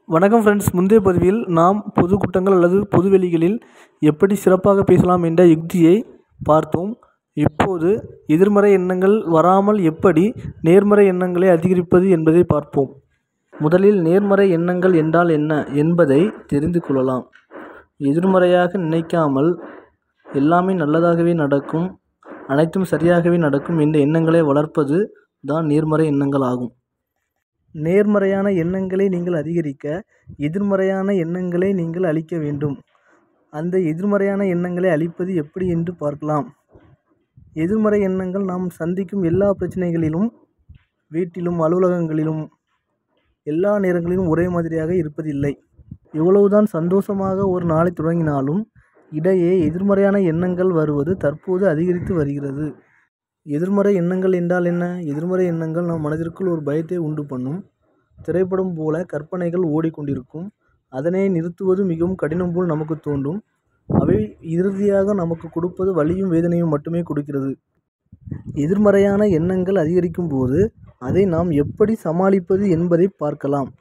வணக்கம் ஃப்ரெண்ட்ஸ் முந்தைய பதிவில் நாம் பொதுக்கூட்டங்கள் அல்லது பொதுவெளிகளில் எப்படி சிறப்பாக பேசலாம் என்ற யுக்தியை பார்த்தோம் இப்போது எதிர்மறை எண்ணங்கள் வராமல் எப்படி நேர்மறை எண்ணங்களை அதிகரிப்பது என்பதை பார்ப்போம் முதலில் நேர்மறை எண்ணங்கள் என்றால் என்ன என்பதை தெரிந்து கொள்ளலாம் எதிர்மறையாக நினைக்காமல் எல்லாமே நல்லதாகவே நடக்கும் அனைத்தும் சரியாகவே நடக்கும் என்ற எண்ணங்களை வளர்ப்பது தான் நேர்மறை எண்ணங்கள் ஆகும் நேர்மறையான எண்ணங்களை நீங்கள் அதிகரிக்க எதிர்மறையான எண்ணங்களை நீங்கள் அழிக்க வேண்டும் அந்த எதிர்மறையான எண்ணங்களை அழிப்பது எப்படி என்று பார்க்கலாம் எதிர்மறை எண்ணங்கள் நாம் சந்திக்கும் எல்லா பிரச்சனைகளிலும் வீட்டிலும் அலுவலகங்களிலும் எல்லா நேரங்களிலும் ஒரே மாதிரியாக இருப்பதில்லை எவ்வளவுதான் சந்தோஷமாக ஒரு நாளை தொடங்கினாலும் இடையே எதிர்மறையான எண்ணங்கள் வருவது தற்போது அதிகரித்து வருகிறது எதிர்மறை எண்ணங்கள் என்றால் என்ன எதிர்மறை எண்ணங்கள் நம் மனதிற்குள் ஒரு பயத்தை உண்டு பண்ணும் திரைப்படம் போல கற்பனைகள் ஓடிக்கொண்டிருக்கும் அதனை நிறுத்துவது மிகவும் கடினம் போல் நமக்கு தோன்றும் அவை இறுதியாக நமக்கு கொடுப்பது வலியும் வேதனையும் மட்டுமே கொடுக்கிறது எதிர்மறையான எண்ணங்கள் அதிகரிக்கும் போது அதை நாம் எப்படி சமாளிப்பது என்பதை பார்க்கலாம்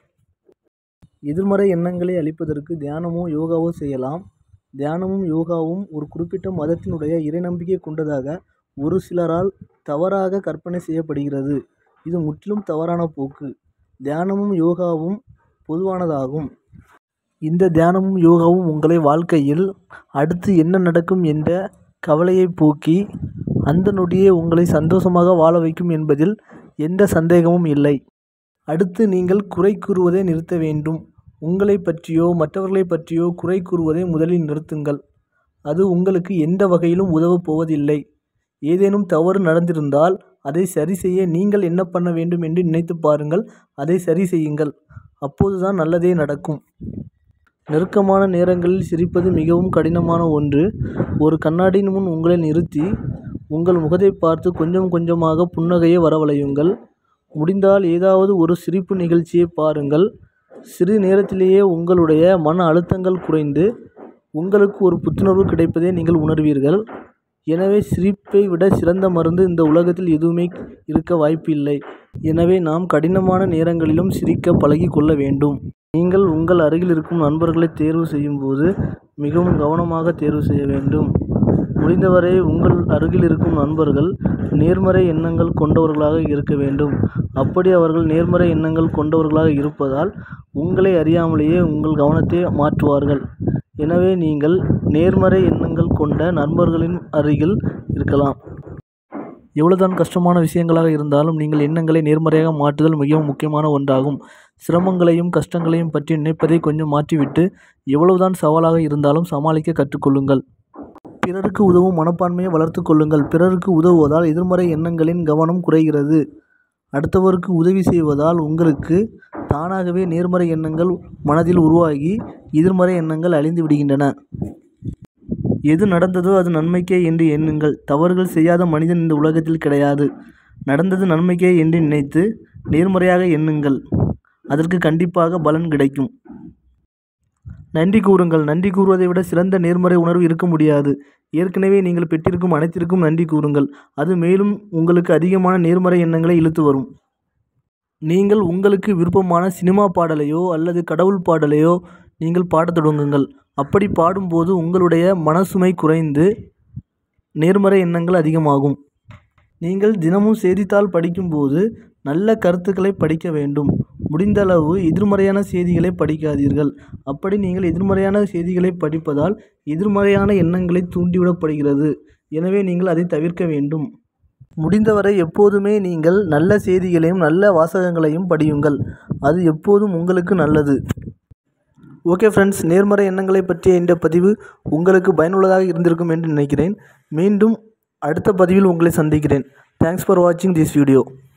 எதிர்மறை எண்ணங்களை அழிப்பதற்கு தியானமோ யோகாவோ செய்யலாம் தியானமும் யோகாவும் ஒரு குறிப்பிட்ட மதத்தினுடைய இறைநம்பிக்கை கொண்டதாக ஒரு சிலரால் தவறாக கற்பனை செய்யப்படுகிறது இது முற்றிலும் தவறான போக்கு தியானமும் யோகாவும் பொதுவானதாகும் இந்த தியானமும் யோகாவும் உங்களை வாழ்க்கையில் அடுத்து என்ன நடக்கும் என்ற கவலையை போக்கி அந்த நொடியே உங்களை சந்தோஷமாக வாழ வைக்கும் என்பதில் எந்த சந்தேகமும் இல்லை அடுத்து நீங்கள் குறை கூறுவதை நிறுத்த வேண்டும் உங்களை பற்றியோ மற்றவர்களை பற்றியோ குறை கூறுவதை முதலில் நிறுத்துங்கள் அது உங்களுக்கு எந்த வகையிலும் உதவப் போவதில்லை ஏதேனும் தவறு நடந்திருந்தால் அதை சரி செய்ய நீங்கள் என்ன பண்ண வேண்டும் என்று நினைத்து பாருங்கள் அதை சரி செய்யுங்கள் அப்போதுதான் நல்லதே நடக்கும் நெருக்கமான நேரங்களில் சிரிப்பது மிகவும் கடினமான ஒன்று ஒரு கண்ணாடியின் முன் உங்களை நிறுத்தி உங்கள் முகத்தை பார்த்து கொஞ்சம் கொஞ்சமாக புன்னகையை வரவழையுங்கள் முடிந்தால் ஏதாவது ஒரு சிரிப்பு நிகழ்ச்சியை பாருங்கள் சிறு நேரத்திலேயே உங்களுடைய மன அழுத்தங்கள் குறைந்து உங்களுக்கு ஒரு புத்துணர்வு கிடைப்பதை நீங்கள் உணர்வீர்கள் எனவே சிரிப்பை விட சிறந்த மருந்து இந்த உலகத்தில் எதுவுமே இருக்க வாய்ப்பில்லை எனவே நாம் கடினமான நேரங்களிலும் சிரிக்க பழகி கொள்ள வேண்டும் நீங்கள் உங்கள் அருகில் இருக்கும் நண்பர்களை தேர்வு செய்யும்போது மிகவும் கவனமாக தேர்வு செய்ய வேண்டும் முடிந்தவரை உங்கள் அருகில் இருக்கும் நண்பர்கள் நேர்மறை எண்ணங்கள் கொண்டவர்களாக இருக்க வேண்டும் அப்படி அவர்கள் நேர்மறை எண்ணங்கள் கொண்டவர்களாக இருப்பதால் உங்களை அறியாமலேயே உங்கள் கவனத்தை மாற்றுவார்கள் எனவே நீங்கள் நேர்மறை எண்ணங்கள் கொண்ட நண்பர்களின் அருகில் இருக்கலாம் எவ்வளவுதான் கஷ்டமான விஷயங்களாக இருந்தாலும் நீங்கள் எண்ணங்களை நேர்மறையாக மாற்றுதல் மிகவும் முக்கியமான ஒன்றாகும் சிரமங்களையும் கஷ்டங்களையும் பற்றி நினைப்பதை கொஞ்சம் மாற்றிவிட்டு எவ்வளவுதான் சவாலாக இருந்தாலும் சமாளிக்க கற்றுக்கொள்ளுங்கள் பிறருக்கு உதவும் மனப்பான்மையை வளர்த்து கொள்ளுங்கள் பிறருக்கு உதவுவதால் எதிர்மறை எண்ணங்களின் கவனம் குறைகிறது அடுத்தவருக்கு உதவி செய்வதால் உங்களுக்கு தானாகவே நேர்மறை எண்ணங்கள் மனதில் உருவாகி எதிர்மறை எண்ணங்கள் அழிந்து விடுகின்றன எது நடந்ததோ அது நன்மைக்கே என்று எண்ணுங்கள் தவறுகள் செய்யாத மனிதன் இந்த உலகத்தில் கிடையாது நடந்தது நன்மைக்கே என்று நினைத்து நேர்மறையாக எண்ணுங்கள் அதற்கு கண்டிப்பாக பலன் கிடைக்கும் நன்றி கூறுங்கள் நன்றி கூறுவதை விட சிறந்த நேர்மறை உணர்வு இருக்க முடியாது ஏற்கனவே நீங்கள் பெற்றிருக்கும் அனைத்திற்கும் நன்றி கூறுங்கள் அது மேலும் உங்களுக்கு அதிகமான நேர்மறை எண்ணங்களை இழுத்து வரும் நீங்கள் உங்களுக்கு விருப்பமான சினிமா பாடலையோ அல்லது கடவுள் பாடலையோ நீங்கள் பாடத் தொடங்குங்கள் அப்படி பாடும்போது உங்களுடைய மனசுமை குறைந்து நேர்மறை எண்ணங்கள் அதிகமாகும் நீங்கள் தினமும் செய்தித்தாள் படிக்கும்போது நல்ல கருத்துக்களை படிக்க வேண்டும் முடிந்தளவு எதிர்மறையான செய்திகளை படிக்காதீர்கள் அப்படி நீங்கள் எதிர்மறையான செய்திகளை படிப்பதால் எதிர்மறையான எண்ணங்களை தூண்டிவிடப்படுகிறது எனவே நீங்கள் அதை தவிர்க்க வேண்டும் முடிந்தவரை எப்போதுமே நீங்கள் நல்ல செய்திகளையும் நல்ல வாசகங்களையும் படியுங்கள் அது எப்போதும் உங்களுக்கு நல்லது ஓகே ஃப்ரெண்ட்ஸ் நேர்மறை எண்ணங்களை பற்றிய இந்த பதிவு உங்களுக்கு பயனுள்ளதாக இருந்திருக்கும் என்று நினைக்கிறேன் மீண்டும் அடுத்த பதிவில் உங்களை சந்திக்கிறேன் தேங்க்ஸ் ஃபார் வாட்சிங் திஸ் வீடியோ